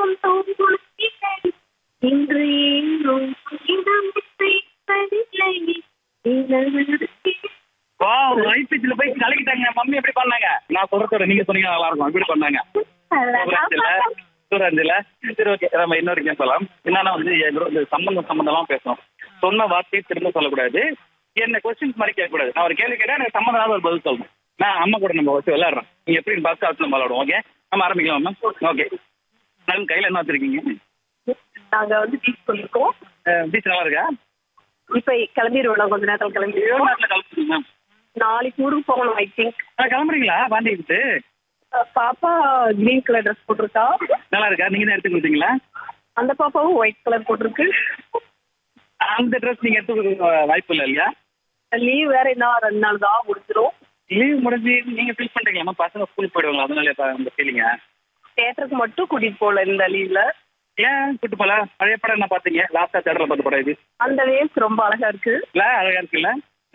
தூங்கும் தூங்கும் நிழல் இன்று ஏங்கும் இடம் பேசவில்லை நிலவு வா ஐபிஎஸ்ல போய் கலக்கிட்டாங்க மம்மி எப்படி பண்ணாங்க நான் சொல்றதோட நீங்க சொன்னீங்க நல்லா இருக்கும் எப்படி பண்ணாங்க சூரஞ்சில சரி ஓகே நம்ம இன்னொரு கேம் சொல்லலாம் என்னன்னா வந்து எங்களோட இந்த சம்பந்தம் சம்பந்தம்லாம் பேசணும் சொன்ன வார்த்தையை திரும்ப சொல்லக்கூடாது என்ன கொஸ்டின்ஸ் மாதிரி கேட்கக்கூடாது நான் ஒரு கேள்வி கேட்டா எனக்கு சம்மந்தம் ஒரு பதில் சொல்லணும் நான் அம்மா கூட நம்ம வச்சு விளையாடுறோம் நீங்க எப்படி பார்த்து அடுத்து நம்ம விளையாடுவோம் ஓகே நம்ம ஆரம்பிக்கலாம் மேம் ஓகே மேம் கையில என்ன வச்சிருக்கீங்க நாங்க வந்து பீச் போயிருக்கோம் பீச் நல்லா இருக்கா இப்ப கிளம்பிடுவோம் நான் கொஞ்ச நேரத்துல எவ்வளோ கிளம்பிடுவோம் நேரத்தில் கிளம்புறீங்க மேம் நாளைக்கு ஊருக்கு போகணும் ஐ திங்க் கிளம்புறீங்களா பாண்டி விட்டு பாப்பா கிரீன் கலர் ட்ரெஸ் போட்டிருக்கா நல்லா இருக்கா நீங்க தான் எடுத்து கொடுத்தீங்களா அந்த பாப்பாவும் ஒயிட் கலர் போட்டிருக்கு அந்த ட்ரெஸ் நீங்க எடுத்து கொடுக்க வாய்ப்பு இல்லை இல்லையா லீவ் வேற இன்னும் ரெண்டு நாள் தான் முடிஞ்சிரும் லீவ் முடிஞ்சு நீங்க ஃபீல் பண்றீங்களா பசங்க ஸ்கூல் போயிடுவாங்க அதனால இப்ப அந்த ஃபீலிங்க தேட்டருக்கு மட்டும் கூட்டிட்டு போகல இந்த லீவ்ல ஏன் கூட்டு போல பழைய படம் என்ன பாத்தீங்க லாஸ்டா தேட்டர்ல பார்த்த படம் இது அந்த வேவ்ஸ் ரொம்ப அழகா இருக்கு இல்ல அழகா இருக்குல்ல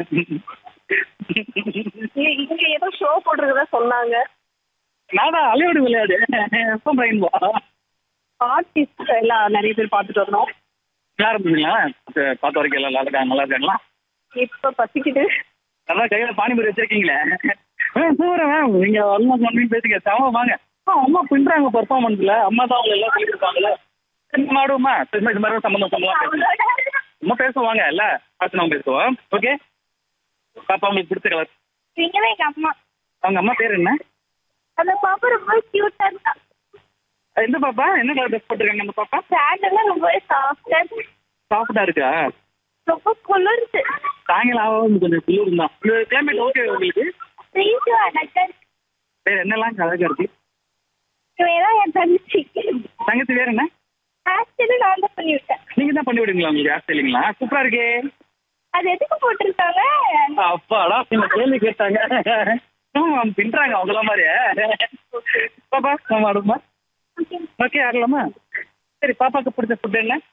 இ- இங்க ஏதோ ஷோ போட்டிருக்கதா சொன்னாங்க நானா அலையோடு விளையாடு எப்போ பிரைன் வா ஆர்டிஸ்ட் எல்லாம் நிறைய பேர் பார்த்துட்டு வந்தோம் நல்லா இருந்ததுங்களா சரி, பார்த்த வரைக்கும் எல்லாம் நல்லா இருக்காங்க நல்லா இருக்காங்களா இப்ப பசிக்குது அதான் கையில பானிபூரி வச்சிருக்கீங்களே சூப்பரா மேம் நீங்க ஆல்மோஸ்ட் ஒன் மினிட் பேசுங்க செம வாங்க ஆ, அம்மா பின்றாங்க பர்ஃபார்மன்ஸ்ல அம்மா தான் அவங்க எல்லாம் சொல்லி கொடுப்பாங்கல்ல சரி, நம்ம ஆடுவோமா சரி, இது மாதிரி சம்பந்தம் சம்பந்தம் பேசுவோம் நம்ம பேசுவாங்க இல்ல பார்த்து நம்ம பேசுவோம் ஓகே பாப்பா உங்களுக்கு பிடிச்ச கலர் நீங்கதான் எங்க அம்மா அவங்க அம்மா பேர் என்ன அந்த பாப்பா ரொம்ப கியூட்டா இருந்தா எந்த பாப்பா என்ன கலர் ட்ரெஸ் போட்டிருக்காங்க அந்த பாப்பா பேண்ட் எல்லாம் ரொம்ப சாஃப்டா சாஃப்டா இருக்கா ரொம்ப குளிர்ந்து சாயங்காலம் ஆகும் கொஞ்சம் குளிர் தான் இந்த கிளைமேட் ஓகே உங்களுக்கு ரீசு அழகா இருக்கு. வேற என்னெல்லாம் அழகா இருக்கு இவதான் என் தங்கச்சி தங்கச்சி வேற என்ன ஆக்சுவலி நான் தான் பண்ணி விட்டேன் நீங்க தான் பண்ணி விடுங்களா உங்களுக்கு ஹேர் ஸ்டைலிங்களா சூப்பரா இருக்கே அது எதுக்கு போட்டிருக்காங்க அப்பாடா இந்த கேள்வி கேட்டாங்க ஆமா, பின்றாங்க அவங்கள மாதிரி பாப்பா நம்ம ஆடுமா ஓகே ஆடலாமா சரி பாப்பாக்கு பிடிச்ச ஃபுட் என்ன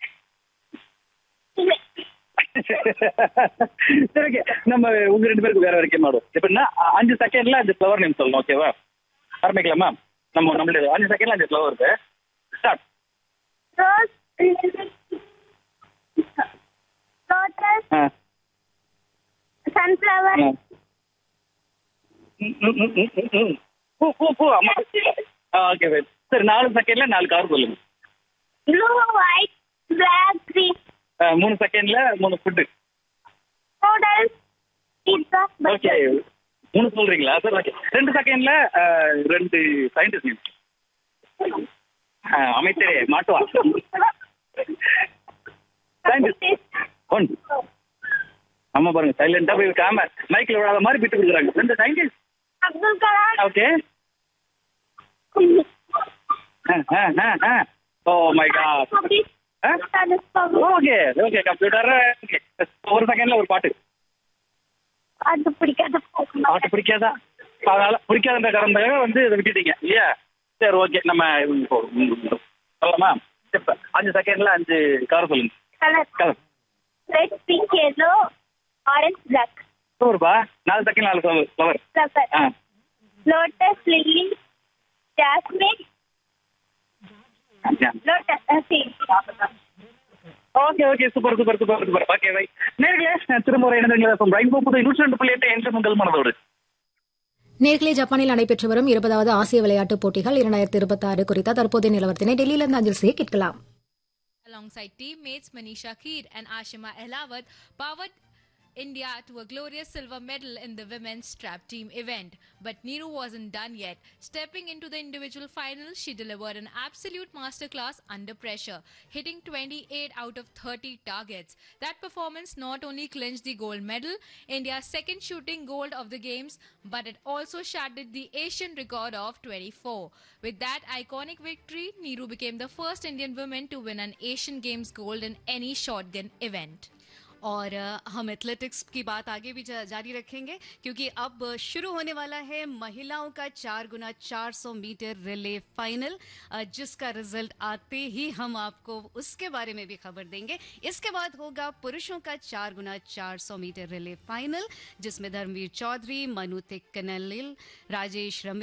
சரி ஓகே நம்ம உங்க ரெண்டு பேருக்கு வேற வரைக்கும் ஆடும் எப்படின்னா அ- அஞ்சு செகண்ட்ல அஞ்சு ஃப்ளவர் நேம் சொல்லணும் ஓகேவா ஆரம்பிக்கலாமா நம்ம நம்மளுடைய அஞ்சு செகண்ட்ல அஞ்சு ஃப்ளவர் இருக்கு ஸ்டார்ட் ரோஸ் லோட்டஸ் ஆ சன்ஃப்ளவர் ஆ. ம், ம், ம், ம், ம், ம். பூ பூ பூ அம்மா ஓகே சரி நாலு செகண்ட்ல நாலு கலர் சொல்லுங்க ப்ளூ ஒயிட் பிளாக் கிரீன் ஆ, மூணு செகண்ட்ல மூணு ஃபுட்டு நூடல்ஸ் பீட்சா ஓகே மூணு சொல்றீங்களா சார் ஓகே ரெண்டு செகண்ட்ல ரெண்டு சயின்டிஸ்ட் நேம் அமைச்சரே மாட்டுவா சயின்டிஸ்ட் ஒன் ஆமா பாருங்க சைலண்டா போய் காம மைக்ல விடாத மாதிரி பிட்டு கொடுக்குறாங்க ரெண்டு scientist Abdul Kalam okay oh my God okay okay computer okay ஒரு செகண்ட்ல ஒரு பாட்டு அது பிடிக்காத பாட்டு பிடிக்காதா அதனால பிடிக்காத காரணத்துக்காக வந்து இதை விட்டுட்டீங்க இல்லையா சரி ஓகே நம்ம இது இப்போ, ம், சொல்லலாமா இப்ப அஞ்சு செகண்ட்ல அஞ்சு கலர் சொல்லுங்க colour colour red pink yellow orange black சூப்பர்ப்பா நாலு செகண்ட் நாலு ஃப்ளவர் ஃப்ளவர் ஆ lotus lily jasmine lotus okay okay super super super super okay வை நேர்களே திருமுறை இணைந்தீங்களா ரெயின்போ புது நூற்றி ரெண்டு புள்ளி எட்டு என்று உங்கள் மனதோடு நேர்களே ஜப்பானில் நடைபெற்று வரும் இருபதாவது ஆசிய விளையாட்டுப் போட்டிகள் இரண்டாயிரத்தி இருபத்தி ஆறு குறித்த தற்போதைய நிலவரத்தினை டெல்லியிலிருந்து அஞ்சல் செய்ய கேட்கலாம் alongside teammates Manisha Keer and Ashima Ehlawat powered India to a glorious silver medal in the women's trap team event. But Neeru wasn't done yet. Stepping into the individual final, she delivered an absolute masterclass under pressure, hitting 28 out of 30 targets. That performance not only clinched the gold medal, India's second shooting gold of the games, but it also shattered the Asian record of 24. With that iconic victory, Neeru became the first Indian woman to win an Asian Games gold in any shotgun event. और अ, हम athletics की बात आगे भी जा- जारी रखेंगे क्योंकि अब शुरू होने वाला है महिलाओं का चार गुना चार सौ मीटर रिले फाइनल अ, जिसका रिजल्ट आते ही हम आपको उसके बारे में भी खबर देंगे इसके बाद होगा पुरुषों का चार गुना चार सौ मीटर रिले फाइनल जिसमें धर्मवीर चौधरी मनु तिक्कनलिल राजेश रमेश